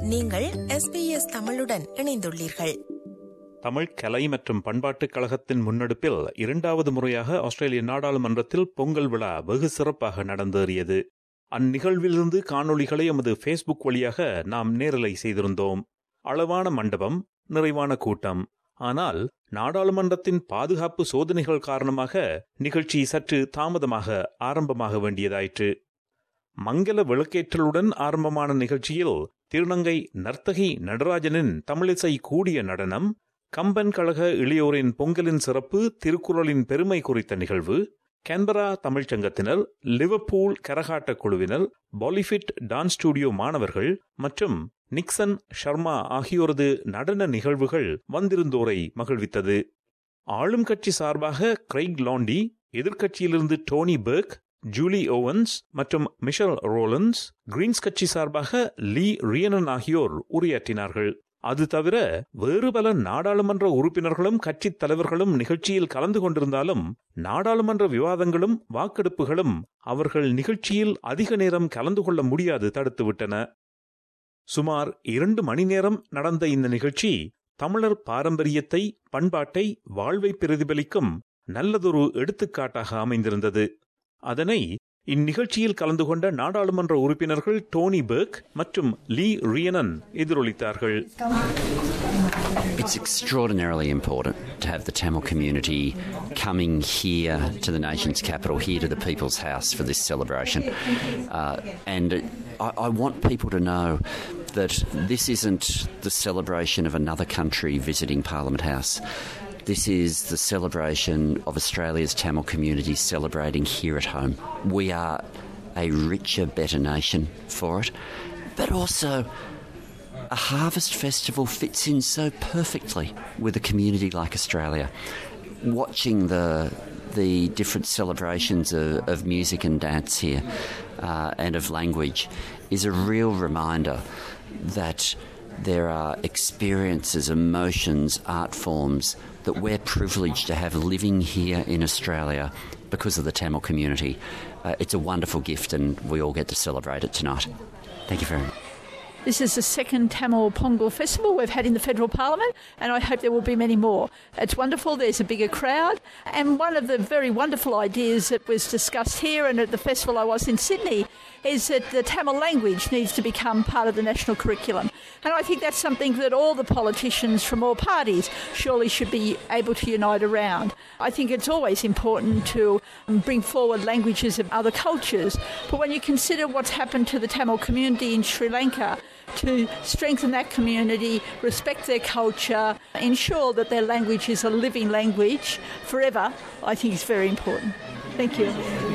நீங்கள் எஸ்பிஎஸ் தமிழுடன் இணைந்துள்ளீர்கள் தமிழ் கலை மற்றும் பண்பாட்டுக் கழகத்தின் முன்னெடுப்பில் இரண்டாவது முறையாக ஆஸ்திரேலிய நாடாளுமன்றத்தில் பொங்கல் விழா வெகு சிறப்பாக நடந்தேறியது அந்நிகழ்விலிருந்து காணொளிகளை எமது ஃபேஸ்புக் வழியாக நாம் நேரலை செய்திருந்தோம் அளவான மண்டபம் நிறைவான கூட்டம் ஆனால் நாடாளுமன்றத்தின் பாதுகாப்பு சோதனைகள் காரணமாக நிகழ்ச்சி சற்று தாமதமாக ஆரம்பமாக வேண்டியதாயிற்று மங்கள விளக்கேற்றலுடன் ஆரம்பமான நிகழ்ச்சியில் திருநங்கை நர்த்தகி நடராஜனின் தமிழிசை கூடிய நடனம் கம்பன் கழக இளையோரின் பொங்கலின் சிறப்பு திருக்குறளின் பெருமை குறித்த நிகழ்வு கேன்பரா தமிழ்ச்சங்கத்தினர் லிவர்பூல் கரகாட்ட குழுவினர் பாலிஃபிட் டான்ஸ் ஸ்டுடியோ மாணவர்கள் மற்றும் நிக்சன் ஷர்மா ஆகியோரது நடன நிகழ்வுகள் வந்திருந்தோரை மகிழ்வித்தது ஆளும் கட்சி சார்பாக கிரைக் லாண்டி எதிர்க்கட்சியிலிருந்து டோனி பெர்க் ஜூலி ஓவன்ஸ் மற்றும் மிஷல் ரோலன்ஸ் கிரீன்ஸ் கட்சி சார்பாக லீ ரியனன் ஆகியோர் உரையாற்றினார்கள் அது தவிர வேறு பல நாடாளுமன்ற உறுப்பினர்களும் கட்சித் தலைவர்களும் நிகழ்ச்சியில் கலந்து கொண்டிருந்தாலும் நாடாளுமன்ற விவாதங்களும் வாக்கெடுப்புகளும் அவர்கள் நிகழ்ச்சியில் அதிக நேரம் கலந்து கொள்ள முடியாது தடுத்துவிட்டன சுமார் இரண்டு மணி நேரம் நடந்த இந்த நிகழ்ச்சி தமிழர் பாரம்பரியத்தை பண்பாட்டை வாழ்வை பிரதிபலிக்கும் நல்லதொரு எடுத்துக்காட்டாக அமைந்திருந்தது அதனை இந்நிகழ்ச்சியில் கலந்து கொண்ட நாடாளுமன்ற உறுப்பினர்கள் டோனி பெர்க் மற்றும் லீ ரியனன் எதிரொலித்தார்கள் It's extraordinarily important to have the Tamil community coming here to the nation's capital, here to the People's House for this celebration. Uh, and I, I want people to know that this isn't the celebration of another country visiting Parliament House. This is the celebration of Australia's Tamil community celebrating here at home. We are a richer, better nation for it, but also a harvest festival fits in so perfectly with a community like Australia. Watching the the different celebrations of, of music and dance here uh, and of language is a real reminder that there are experiences, emotions, art forms that we're privileged to have living here in Australia because of the Tamil community. Uh, it's a wonderful gift, and we all get to celebrate it tonight. Thank you very much. This is the second Tamil Pongal festival we've had in the federal parliament, and I hope there will be many more. It's wonderful, there's a bigger crowd, and one of the very wonderful ideas that was discussed here and at the festival I was in Sydney is that the Tamil language needs to become part of the national curriculum. And I think that's something that all the politicians from all parties surely should be able to unite around. I think it's always important to bring forward languages of other cultures, but when you consider what's happened to the Tamil community in Sri Lanka, to strengthen that community, respect their culture, ensure that their language is a living language forever, I think is very important. Thank you.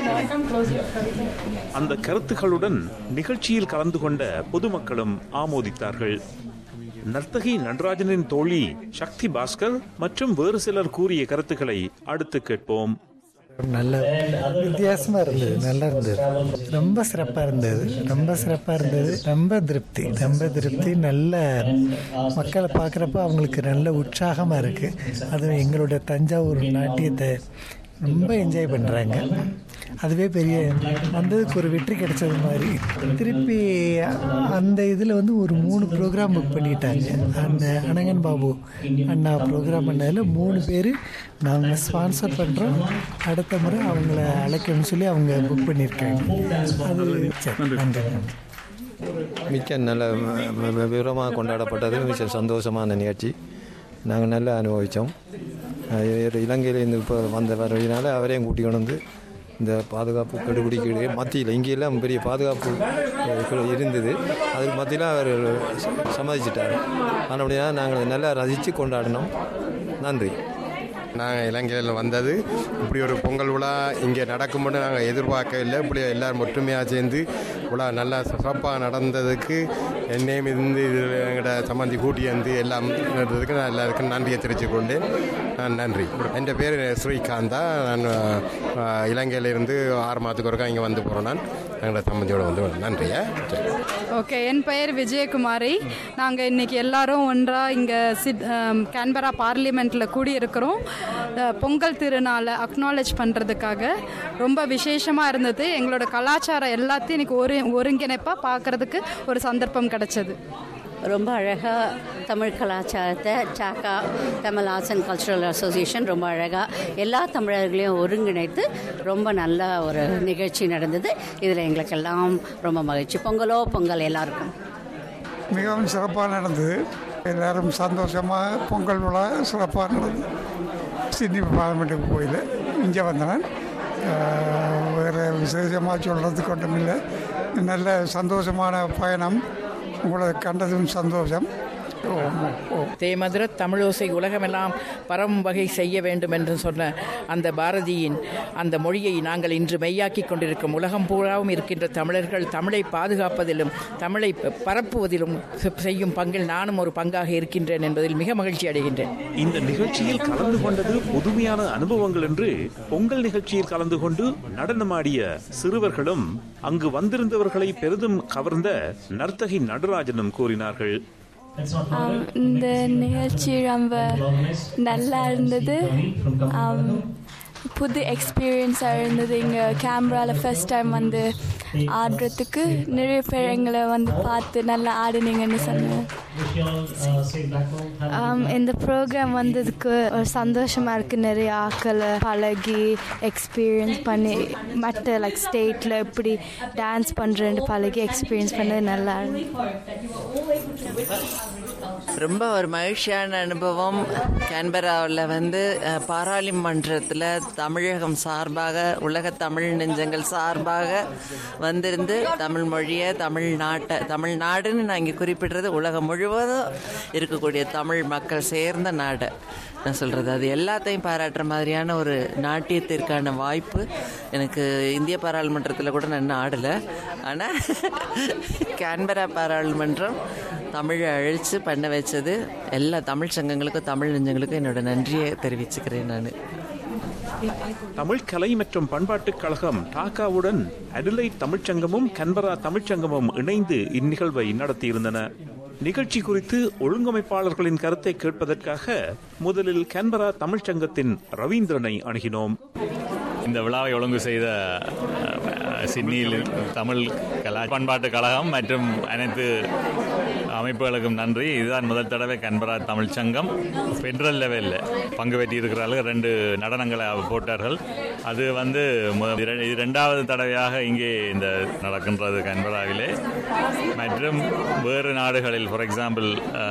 அந்த கருத்துக்களுடன் நிகழ்ச்சியில் கலந்து கொண்ட பொதுமக்களும் ஆமோதித்தார்கள் நர்த்தகி நடராஜனின் தோழி சக்தி பாஸ்கர் மற்றும் வேறு சிலர் கூறிய கருத்துக்களை அடுத்து கேட்போம் நல்ல வித்தியாசமா இருந்தது நல்லா இருந்தது ரொம்ப சிறப்பா இருந்தது ரொம்ப சிறப்பா இருந்தது ரொம்ப திருப்தி ரொம்ப திருப்தி நல்ல மக்களை பார்க்குறப்ப அவங்களுக்கு நல்ல உற்சாகமா இருக்கு அதுவும் எங்களுடைய தஞ்சாவூர் நாட்டியத்தை ரொம்ப என்ஜாய் பண்ணுறாங்க அதுவே பெரிய வந்ததுக்கு ஒரு வெற்றி கிடைச்சது மாதிரி திருப்பி அந்த இதில் வந்து ஒரு மூணு ப்ரோக்ராம் புக் பண்ணிட்டாங்க அந்த அனங்கன் பாபு அண்ணா ப்ரோக்ராம் பண்ணதில் மூணு பேர் நாங்கள் ஸ்பான்சர் பண்ணுறோம் அடுத்த முறை அவங்கள அழைக்கணும்னு சொல்லி அவங்க புக் பண்ணியிருக்காங்க அது சரி நன்றி நன்றி மிக்க நல்ல விவரமாக கொண்டாடப்பட்டது மிக சந்தோஷமான நிகழ்ச்சி நாங்கள் நல்லா அனுபவித்தோம் இலங்கையிலேருந்து இப்போ வந்த வரவினால அவரையும் கூட்டி கொண்டு வந்து இந்த பாதுகாப்பு கண்டுபிடிக்க மத்தியில் இங்கெல்லாம் பெரிய பாதுகாப்பு இருந்தது அதுக்கு மத்தியில் அவர் சம்மதிச்சிட்டார் அப்படின்னா நாங்கள் நல்லா ரசித்து கொண்டாடினோம் நன்றி நாங்கள் இலங்கையில் வந்தது இப்படி ஒரு பொங்கல் விழா இங்கே நடக்கும்னு நாங்கள் எதிர்பார்க்கவில்லை இப்படி எல்லோரும் ஒற்றுமையாக சேர்ந்து விழா நல்லா சிறப்பாக நடந்ததுக்கு என்னையும் இருந்து இதில் எங்களோட சம்மந்தி கூட்டி வந்து எல்லாம் நடந்ததுக்கு நான் எல்லாருக்கும் நன்றியை தெரிவித்துக் கொண்டேன் நான் நன்றி என் பேர் ஸ்ரீகாந்தா நான் இலங்கையிலிருந்து ஆறு மாதத்துக்கு ஒருக்கா இங்கே வந்து போகிறோம் நான் எங்களோட சம்மந்தியோட வந்து நன்றியா ஓகே என் பெயர் விஜயகுமாரி நாங்கள் இன்னைக்கு எல்லாரும் ஒன்றாக இங்கே சிட் கேன்பரா பார்லிமெண்ட்டில் கூடியிருக்கிறோம் பொங்கல் திருநாளை அக்னாலேஜ் பண்ணுறதுக்காக ரொம்ப விசேஷமாக இருந்தது எங்களோட கலாச்சாரம் எல்லாத்தையும் இன்னைக்கு ஒரு ஒருங்கிணைப்பாக பார்க்குறதுக்கு ஒரு சந்தர்ப்பம் கிடைச்சது ரொம்ப அழகாக தமிழ் கலாச்சாரத்தை சாக்கா Tamil arts and cultural association ரொம்ப அழகாக எல்லா தமிழர்களையும் ஒருங்கிணைத்து ரொம்ப நல்ல ஒரு நிகழ்ச்சி நடந்தது இதில் எங்களுக்கெல்லாம் ரொம்ப மகிழ்ச்சி பொங்கலோ பொங்கல் எல்லாருக்கும் மிகவும் சிறப்பாக நடந்தது எல்லாரும் சந்தோஷமாக பொங்கல் விழா சிறப்பாக நடந்தது சிட்னி பார்லிமெண்ட்டுக்கு போயில இங்கே வந்தேன் வேறு விசேஷமாக சொல்கிறதுக்கு ஒன்றும் இல்லை நல்ல சந்தோஷமான பயணம் உங்களை கண்டதும் சந்தோஷம் தேமதுர தமிழோசை உலகமெல்லாம் பரம் வகை செய்ய வேண்டும் என்று சொன்ன அந்த பாரதியின் அந்த மொழியை நாங்கள் இன்று மெய்யாக்கி கொண்டிருக்கும் உலகம் பூராவும் இருக்கின்ற தமிழர்கள் தமிழை பாதுகாப்பதிலும் தமிழை பரப்புவதிலும் செய்யும் பங்கில் நானும் ஒரு பங்காக இருக்கின்றேன் என்பதில் மிக மகிழ்ச்சி அடைகின்றேன் இந்த நிகழ்ச்சியில் கலந்து கொண்டது புதுமையான அனுபவங்கள் என்று பொங்கல் நிகழ்ச்சியில் கலந்து கொண்டு நடனமாடிய சிறுவர்களும் அங்கு வந்திருந்தவர்களை பெரிதும் கவர்ந்த நர்த்தகி நடராஜனும் கூறினார்கள் இந்த நிகழ்ச்சி ரொம்ப நல்லா இருந்தது புது எக்ஸ்பீரியன்ஸாக இருந்தது இங்கே கேமராவில் ஃபஸ்ட் டைம் வந்து ஆடுறதுக்கு நிறைய பேர் எங்களை வந்து பார்த்து நல்லா ஆடுனீங்கன்னு சொன்னேன் இந்த ப்ரோக்ராம் வந்ததுக்கு ஒரு சந்தோஷமாக இருக்குது நிறைய ஆக்களை பழகி எக்ஸ்பீரியன்ஸ் பண்ணி மற்ற லைக் ஸ்டேட்டில் எப்படி டான்ஸ் பண்ணுறேன்னு பழகி எக்ஸ்பீரியன்ஸ் பண்ணது நல்லா ரொம்ப ஒரு மகிழ்ச்சியான அனுபவம் கேன்பராவில் வந்து பாராளுமன்றத்தில் தமிழகம் சார்பாக உலக தமிழ் நெஞ்சங்கள் சார்பாக வந்திருந்து தமிழ் மொழியை தமிழ்நாட்டை தமிழ்நாடுன்னு நான் இங்கே குறிப்பிடுறது உலகம் முழுவதும் இருக்கக்கூடிய தமிழ் மக்கள் சேர்ந்த நாடு நான் சொல்கிறது அது எல்லாத்தையும் பாராட்டுற மாதிரியான ஒரு நாட்டியத்திற்கான வாய்ப்பு எனக்கு இந்திய பாராளுமன்றத்தில் கூட நான் இன்னும் ஆடலை ஆனால் கேன்பரா பாராளுமன்றம் தமிழை அழித்து பண்ண வச்சது எல்லா தமிழ் சங்கங்களுக்கும் தமிழ் நெஞ்சங்களுக்கும் என்னோட நன்றியை தெரிவிச்சுக்கிறேன் நான் தமிழ் கலை மற்றும் பண்பாட்டுக் கழகம் டாக்காவுடன் அடிலை தமிழ்ச்சங்கமும் கன்பரா தமிழ்ச்சங்கமும் இணைந்து இந்நிகழ்வை நடத்தியிருந்தன நிகழ்ச்சி குறித்து ஒழுங்கமைப்பாளர்களின் கருத்தை கேட்பதற்காக முதலில் கேன்பரா தமிழ்ச்சங்கத்தின் ரவீந்திரனை அணுகினோம் இந்த விழாவை ஒழுங்கு செய்த சிட்னியில் தமிழ் கலா பண்பாட்டு கழகம் மற்றும் அனைத்து அமைப்புகளுக்கும் நன்றி இதுதான் முதல் தடவை கன்பரா தமிழ் சங்கம் ஃபெடரல் லெவலில் பங்கு பெற்றி இருக்கிறார்கள் ரெண்டு நடனங்களை போட்டார்கள் அது வந்து இரண்டாவது தடவையாக இங்கே இந்த நடக்கின்றது கன்பராவிலே மற்றும் வேறு நாடுகளில் ஃபார் எக்ஸாம்பிள்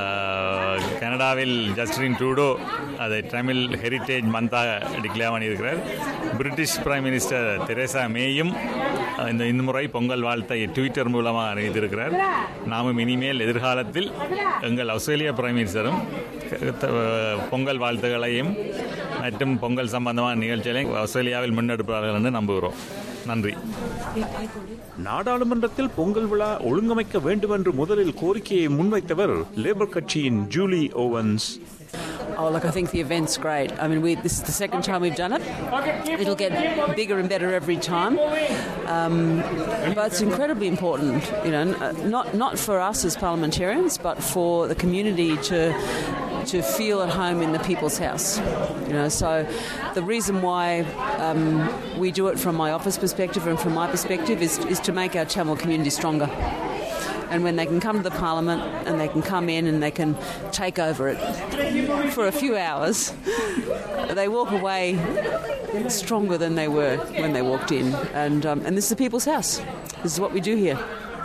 கனடாவில் ஜஸ்டின் ட்ரூடோ அதை தமிழ் ஹெரிட்டேஜ் மந்தாக டிக்ளேர் பண்ணியிருக்கிறார் பிரிட்டிஷ் பிரைம் மினிஸ்டர் தெரேசா மேயும் இந்த இந்த முறை பொங்கல் வாழ்த்தை ட்விட்டர் மூலமாக அறிவித்திருக்கிறார் நாமும் இனிமேல் எதிர்காலத்தில் எங்கள் ஆஸ்திரேலிய பிரைம் மினிஸ்டரும் பொங்கல் வாழ்த்துகளையும் மற்றும் பொங்கல் சம்பந்தமான நிகழ்ச்சிகளையும் ஆஸ்திரேலியாவில் முன்னெடுப்பார்கள் என்று நம்புகிறோம் நன்றி நாடாளுமன்றத்தில் பொங்கல் விழா ஒழுங்கமைக்க வேண்டும் என்று முதலில் கோரிக்கையை முன்வைத்தவர் லேபர் கட்சியின் Julie Owens Oh, look, I think the event's great. I mean, we, this is the second time we've done it. It'll get bigger and better every time. Um, but it's incredibly important, you know, not, not for us as parliamentarians, but for the community to to feel at home in the people's house. You know, so the reason why um, we do it from my office perspective and from my perspective is, is to make our Tamil community stronger. And when they can come to the parliament and they can come in and they can take over it for a few hours, they walk away stronger than they were when they walked in. And, um, and this is the people's house. This is what we do here.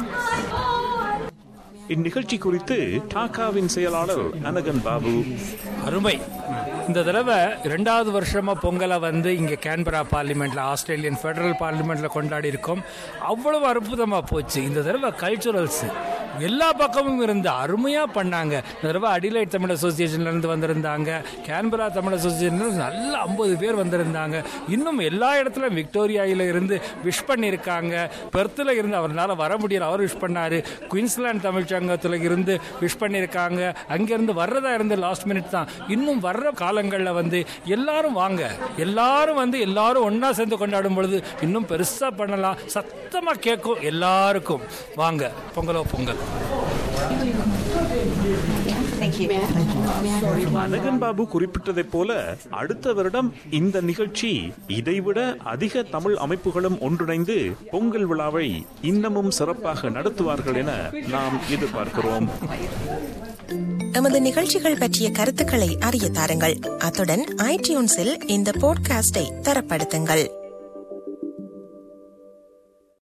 இந்நிகழ்ச்சி குறித்து டாக்காவின் செயலாளர் அனகன் பாபு அருமை இந்த தடவை ரெண்டாவது வருஷமாக பொங்கலை வந்து இங்கே கேன்பரா பார்லிமெண்ட்டில் ஆஸ்திரேலியன் ஃபெடரல் பார்லிமெண்ட்டில் கொண்டாடி இருக்கோம் அவ்வளவு அற்புதமாக போச்சு இந்த தடவை கல்ச்சுரல்ஸ் எல்லா பக்கமும் இருந்து அருமையாக பண்ணாங்க இந்த தடவை அடிலைட் தமிழ் அசோசியேஷன்லேருந்து வந்திருந்தாங்க கேன்பரா தமிழ் அசோசியேஷன்லேருந்து நல்ல ஐம்பது பேர் வந்திருந்தாங்க இன்னும் எல்லா இடத்துலையும் விக்டோரியாவில் இருந்து விஷ் பண்ணியிருக்காங்க பெர்த்தில் இருந்து அவரால் வர முடியல அவர் விஷ் பண்ணார் குயின்ஸ்லாந்து தமிழ் சங்கத்தில் இருந்து விஷ் பண்ணியிருக்காங்க அங்கேருந்து வர்றதா இருந்து லாஸ்ட் மினிட் தான் இன்னும் வர்ற காலங்களில் வந்து எல்லாரும் வாங்க எல்லாரும் வந்து எல்லாரும் ஒன்றா சேர்ந்து கொண்டாடும் பொழுது இன்னும் பெருசாக பண்ணலாம் சத்தமாக கேட்கும் எல்லாருக்கும் வாங்க பொங்கலோ பொங்கல் அனகன் பாபு குறிப்பிட்டதைப் போல அடுத்த வருடம் இந்த நிகழ்ச்சி இதைவிட அதிக தமிழ் அமைப்புகளும் ஒன்றிணைந்து பொங்கல் விழாவை இன்னமும் சிறப்பாக நடத்துவார்கள் என நாம் எதிர்பார்க்கிறோம் எமது நிகழ்ச்சிகள் பற்றிய கருத்துக்களை அறிய தாருங்கள் அத்துடன் ஐடியூன்ஸில் இந்த போட்காஸ்டை தரப்படுத்துங்கள்